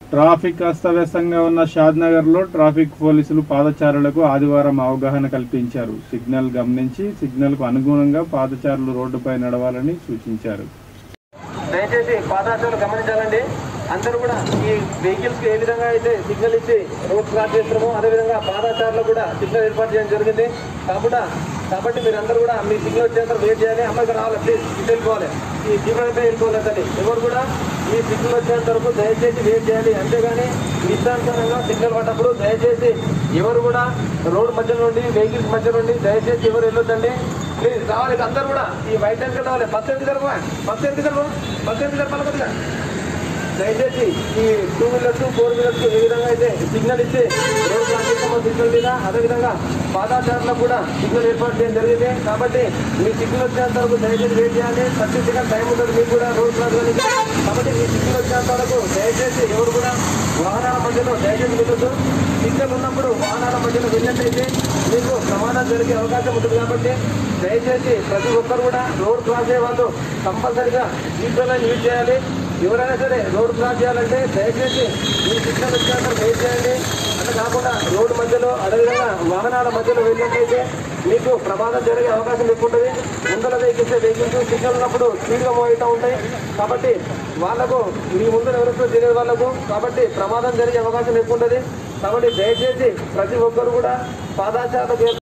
Traffic అస్తవ్యస్తంగా ఉన్న షాద్నగర్లో traffic పోలీసులు పాదచారులకు ఆదివారం అవగాహన కల్పించారు సిగ్నల్ గమనించి సిగ్నల్కు అనుగుణంగా పాదచారులు రోడ్డుపై నడవాలని సూచించారు దయచేసి పాదాచారులు గమనించాలండి అందరూ కూడా ఈ వెహికల్స్ కి ఏ విధంగా అయితే సిగ్నల్ ఇచ్చి రోడ్ క్రాస్ చేస్తున్నామో అదేవిధంగా పాదాచారులకు కూడా సిగ్నల్ ఏర్పాటు చేయడం జరిగింది కాబట్టి కాబట్టి మీరందరూ కూడా మీ సిగ్నల్ వచ్చేంత వెయిట్ చేయాలి అమ్మాయికి రావాలి ప్లీజ్ ఇటు వెళ్ళిపోవాలి ఈ జీవన అయితే వెళ్ళిపోలేదండి ఎవరు కూడా మీ సిగ్నల్ వచ్చేంత వరకు దయచేసి వెయిట్ చేయాలి అంతేగాని ఇష్టానుసారంగా సిగ్నల్ పడ్డప్పుడు దయచేసి ఎవరు కూడా రోడ్ మధ్య నుండి వెహికల్స్ మధ్య నుండి దయచేసి ఎవరు వెళ్ళొద్దండి ప్లీజ్ రావాలి అందరూ కూడా ఈ వైట్ అండ్ రావాలి బస్ ఎందుకు జరగవా బస్ ఎందుకు జరగవు బస్ ఎందుకు జరపాలి కొద్దిగా దయచేసి ఈ టూ వీలర్స్ ఫోర్ వీలర్స్ ఏ విధంగా అయితే సిగ్నల్ ఇచ్చి రోడ్ క్రాస్ చేస్తామో సిగ్నల్ మీద అదేవిధంగా పాదాచారులకు కూడా సిగ్నల్ ఏర్పాటు చేయడం జరిగింది కాబట్టి మీ సిగ్నల్ వచ్చేంత వరకు దయచేసి వెయిట్ చేయాలి థర్టీ సెకండ్ టైం ఉంటుంది మీకు కూడా రోడ్ క్రాస్ చేయడానికి. కాబట్టి మీ సిగ్నల్ వచ్చేంత వరకు దయచేసి ఎవరు కూడా వాహనాల మధ్యలో దయచేసి వెళ్ళొద్దు సిగ్నల్ ఉన్నప్పుడు వాహనాల మధ్యలో వెళ్ళినట్టయితే మీకు ప్రమాదం జరిగే అవకాశం ఉంటుంది కాబట్టి దయచేసి ప్రతి ఒక్కరు కూడా రోడ్ క్రాస్ అయ్యే వాళ్ళు కంపల్సరిగా జీప్లను యూజ్ చేయాలి ఎవరైనా సరే రోడ్ క్రాస్ చేయాలంటే దయచేసి మీ సిగ్నల్ వచ్చేంత వెయిట్ చేయండి అట్లా కాకుండా రోడ్డు మధ్యలో అదేవిధంగా వాహనాల మధ్యలో వెళ్ళినట్టయితే మీకు ప్రమాదం జరిగే అవకాశం ఎక్కువ ఉంటుంది ముందర వెహికల్స్ వెహికల్స్ సిగ్నల్ ఉన్నప్పుడు స్పీడ్గా మూవ్ అవుతూ ఉంటాయి కాబట్టి వాళ్ళకు మీ ముందర ఎవరితో తెలియదు వాళ్ళకు కాబట్టి ప్రమాదం జరిగే అవకాశం ఎక్కువ ఉంటుంది కాబట్టి దయచేసి ప్రతి ఒక్కరు కూడా పాదాచారులకు